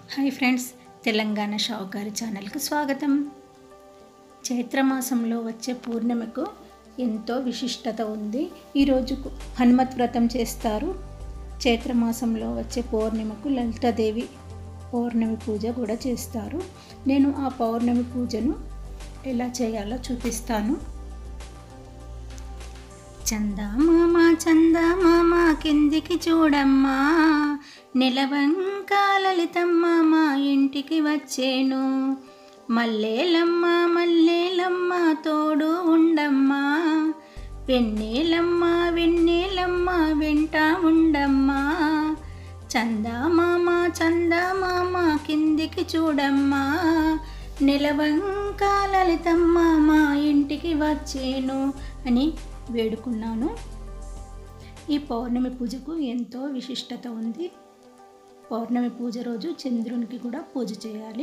hi friends Telangana షావుకారి ఛానల్కు స్వాగతం చైత్రమాసంలో వచ్చే పూర్ణిమకు ఎంతో విశిష్టత ఉంది ఈరోజు హనుమత్ వ్రతం చేస్తారు చైత్రమాసంలో వచ్చే పౌర్ణిమకు లలితాదేవి పౌర్ణమి పూజ కూడా చేస్తారు నేను ఆ పౌర్ణమి పూజను ఎలా చేయాలో చూపిస్తాను చందమామ చందమామ కిందికి చూడమ్మా నెలవంక లలితమ్మ మా ఇంటికి వచ్చేను మల్లేలమ్మ మల్లేలమ్మ తోడు ఉండమ్మా వెన్నెలమ్మ వెన్నెలమ్మ వెంట ఉండమ్మా చందమామ చందమామ కిందికి చూడమ్మా నెలవంక లలితమ్మ మా ఇంటికి వచ్చేను అని వేడుకున్నాను ఈ పౌర్ణమి పూజకు ఎంతో విశిష్టత ఉంది పౌర్ణమి పూజ రోజు చంద్రునికి కూడా పూజ చేయాలి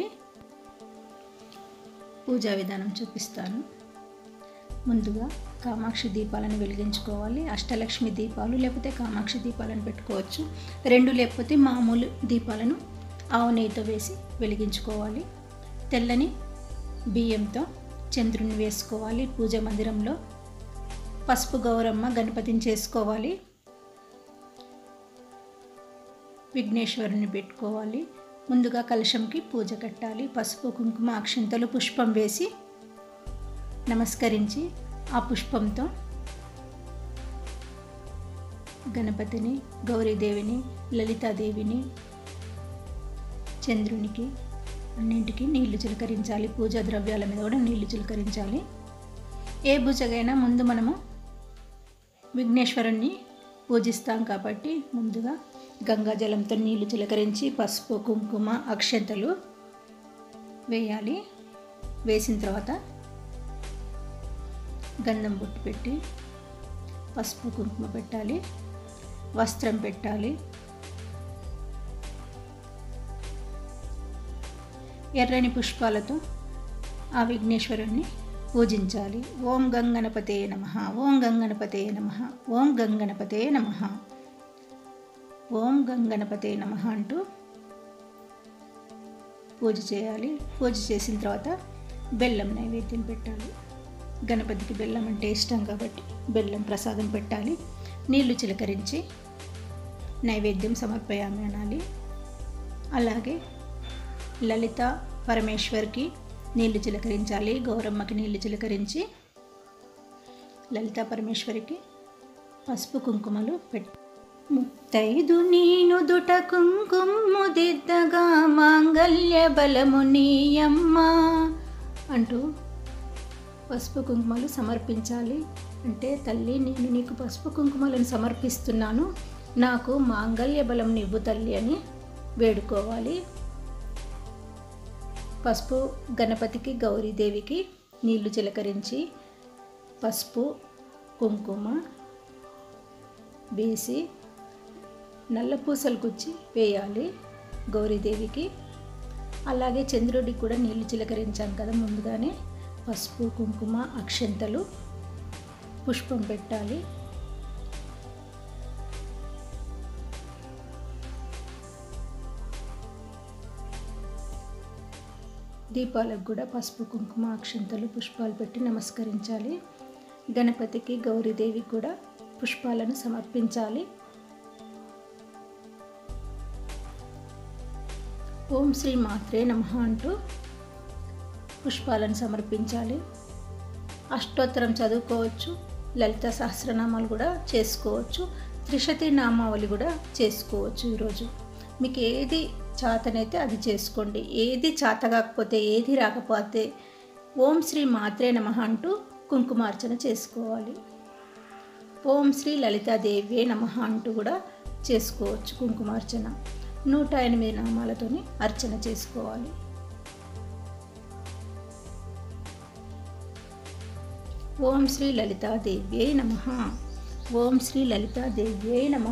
పూజా విధానం చూపిస్తాను ముందుగా కామాక్షి దీపాలను వెలిగించుకోవాలి అష్టలక్ష్మి దీపాలు లేకపోతే కామాక్షి దీపాలను పెట్టుకోవచ్చు రెండు లేకపోతే మామూలు దీపాలను ఆవు నెయ్యితో వేసి వెలిగించుకోవాలి తెల్లని బియ్యంతో చంద్రుని వేసుకోవాలి పూజ మందిరంలో పసుపు గౌరమ్మ గణపతిని చేసుకోవాలి విఘ్నేశ్వరుని పెట్టుకోవాలి ముందుగా కలశంకి పూజ కట్టాలి పసుపు కుంకుమ అక్షంతలు పుష్పం వేసి నమస్కరించి ఆ పుష్పంతో గణపతిని గౌరీదేవిని లలితాదేవిని చంద్రునికి అన్నింటికి నీళ్లు చిలకరించాలి పూజా ద్రవ్యాల మీద కూడా నీళ్లు చిలకరించాలి ఏ పూజకైనా ముందు మనము విఘ్నేశ్వరుణ్ణి పూజిస్తాం కాబట్టి ముందుగా గంగాజలంతో నీళ్లు చిలకరించి పసుపు కుంకుమ అక్షంతలు వేయాలి వేసిన తర్వాత గంధం బొట్టు పెట్టి పసుపు కుంకుమ పెట్టాలి వస్త్రం పెట్టాలి ఎర్రని పుష్పాలతో ఆ విఘ్నేశ్వరుణ్ణి పూజించాలి ఓం గంగణపతే నమ ఓం గంగణపతే నమ ఓం గంగణపతే నమ ఓం గంగణపతే నమ అంటూ పూజ చేయాలి పూజ చేసిన తర్వాత బెల్లం నైవేద్యం పెట్టాలి గణపతికి బెల్లం అంటే ఇష్టం కాబట్టి బెల్లం ప్రసాదం పెట్టాలి నీళ్లు చిలకరించి నైవేద్యం సమర్పయామి అనాలి అలాగే లలిత పరమేశ్వర్కి నీళ్లు చిలకరించాలి గౌరమ్మకి నీళ్లు చిలకరించి లలిత పరమేశ్వరికి పసుపు కుంకుమలు పెట్టి ముత్తైదు నేను దుట కుంకుము దిద్దగా మాంగల్య బలము నీయమ్మ అంటూ పసుపు కుంకుమలు సమర్పించాలి అంటే తల్లి నేను నీకు పసుపు కుంకుమలను సమర్పిస్తున్నాను నాకు మాంగల్య బలం నివ్వు తల్లి అని వేడుకోవాలి పసుపు గణపతికి గౌరీదేవికి నీళ్లు చిలకరించి పసుపు కుంకుమ వేసి నల్ల పూసలు గుచ్చి వేయాలి గౌరీదేవికి అలాగే చంద్రుడికి కూడా నీళ్లు చిలకరించాం కదా ముందుగానే పసుపు కుంకుమ అక్షంతలు పుష్పం పెట్టాలి దీపాలకు కూడా పసుపు కుంకుమ అక్షంతలు పుష్పాలు పెట్టి నమస్కరించాలి గణపతికి గౌరీదేవి కూడా పుష్పాలను సమర్పించాలి ఓం శ్రీ మాత్రే నమ అంటూ పుష్పాలను సమర్పించాలి అష్టోత్తరం చదువుకోవచ్చు లలిత సహస్రనామాలు కూడా చేసుకోవచ్చు త్రిశతి నామావళి కూడా చేసుకోవచ్చు ఈరోజు మీకు ఏది చాతనైతే అది చేసుకోండి ఏది చాత కాకపోతే ఏది రాకపోతే ఓం శ్రీ మాత్రే నమ అంటూ కుంకుమార్చన చేసుకోవాలి ఓం శ్రీ లలితాదేవ్యే నమ అంటూ కూడా చేసుకోవచ్చు కుంకుమార్చన నూట ఎనిమిది నామాలతోని అర్చన చేసుకోవాలి ఓం శ్రీ లలితాదేవ్యే నమ ఓం శ్రీ లలితాదేవ్యే నమ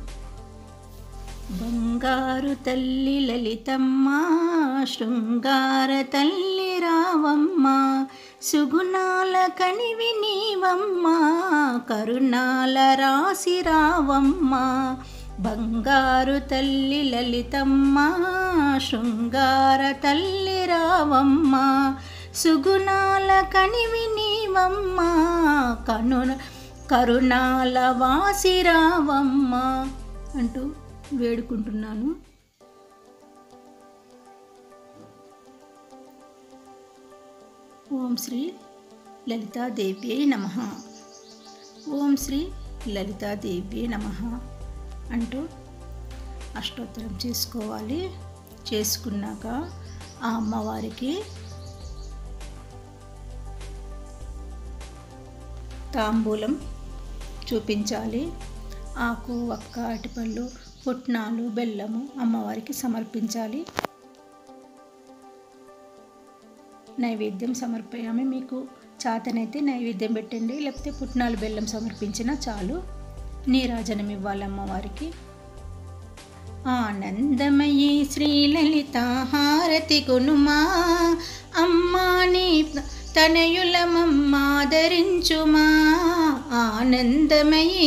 బంగారు తల్లి లలితమ్మ శృంగార తల్లి రావమ్మ సుగుణాల కనివి నీవమ్మ కరుణాల రాసి రావమ్మ బంగారు తల్లి లలితమ్మ శృంగార తల్లి రావమ్మ సుగుణాల కనివి నీవమ్మ కను కరుణాల వాసి రావమ్మ అంటూ వేడుకుంటున్నాను ఓం శ్రీ లలితాదేవ్యై నమ ఓం శ్రీ లలితాదేవ్యై నమ అంటూ అష్టోత్తరం చేసుకోవాలి చేసుకున్నాక ఆ అమ్మవారికి తాంబూలం చూపించాలి ఆకు ఒక్క అటిపళ్ళు పుట్నాలు బెల్లము అమ్మవారికి సమర్పించాలి నైవేద్యం సమర్పయామి మీకు చాతనైతే నైవేద్యం పెట్టండి లేకపోతే పుట్నాలు బెల్లం సమర్పించినా చాలు నీరాజనం ఇవ్వాలి అమ్మవారికి ఆనందమయీ శ్రీలలిత హారతి కొనుమా అమ్మా నీ తనయులమమ్మాదరించుమా ఆనందమయీ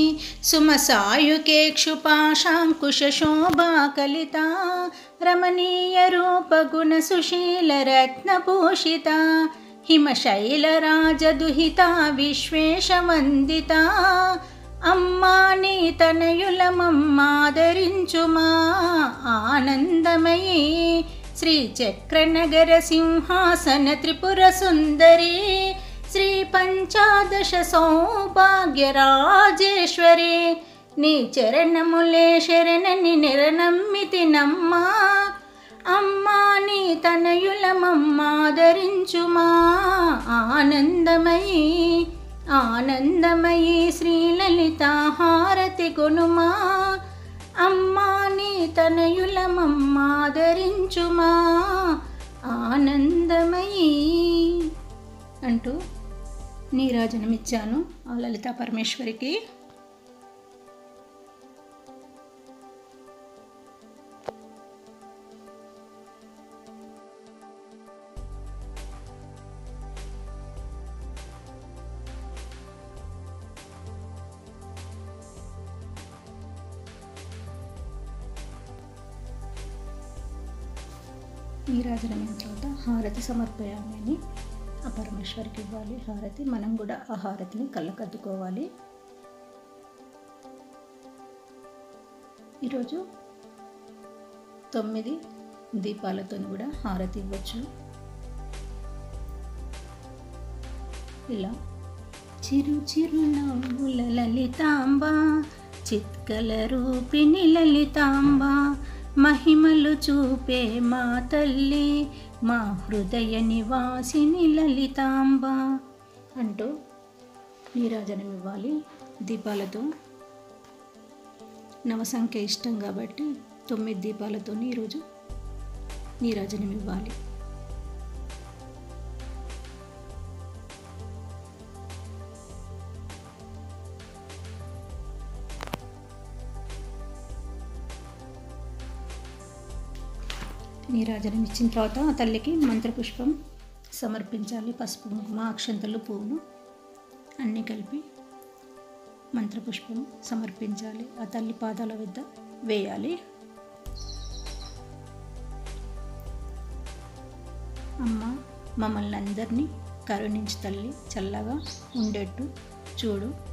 సుమసాయుకేక్షుపాశాంకుశ శోభా కలిత రమణీయ రూపగుణ సుశీల రత్నభూషిత హిమశైలరాజదుహిత విశ్వేశవందిత అమ్మా నీ తనయులమమ్మాదరించుమా ఆనందమయీ శ్రీచక్రనగర సింహాసన త్రిపుర సుందరి శ్రీ పంచాదశ సౌభాగ్యరాజేశ్వరి నీ చరణములే శరణని నిరనమ్మితి నమ్మా అమ్మా నీ తనయులమమ్మాదరించుమా ఆనందమయీ ఆనందమయీ శ్రీలలిత హారతి కొనుమా అమ్మా నీ తనయులమమ్మాదరించుమా ఆనందమయీ అంటూ నీరాజనమిచ్చాను ఆ లలితా పరమేశ్వరికి నీరాజనమైన తర్వాత హారతి సమర్పయామి అని ఆ పరమేశ్వరికి ఇవ్వాలి హారతి మనం కూడా ఆ హారతిని కళ్ళకద్దుకోవాలి ఈరోజు తొమ్మిది దీపాలతో కూడా హారతి ఇవ్వచ్చు ఇలా చిరు చిరు నవ్వుల లలితాంబ చిత్కల రూపిణి లలితాంబ మహిమలు చూపే మా తల్లి మా హృదయ నివాసిని లలితాంబ అంటూ నీరాజనం ఇవ్వాలి దీపాలతో నవసంఖ్య ఇష్టం కాబట్టి తొమ్మిది దీపాలతో ఈరోజు నీరాజనం ఇవ్వాలి నీరాజనం ఇచ్చిన తర్వాత ఆ తల్లికి మంత్రపుష్పం సమర్పించాలి పసుపు కుంకుమ అక్షంతలు పువ్వులు అన్నీ కలిపి మంత్రపుష్పం సమర్పించాలి ఆ తల్లి పాదాల వద్ద వేయాలి అమ్మ మమ్మల్ని అందరినీ కరుణించి తల్లి చల్లగా ఉండేట్టు చూడు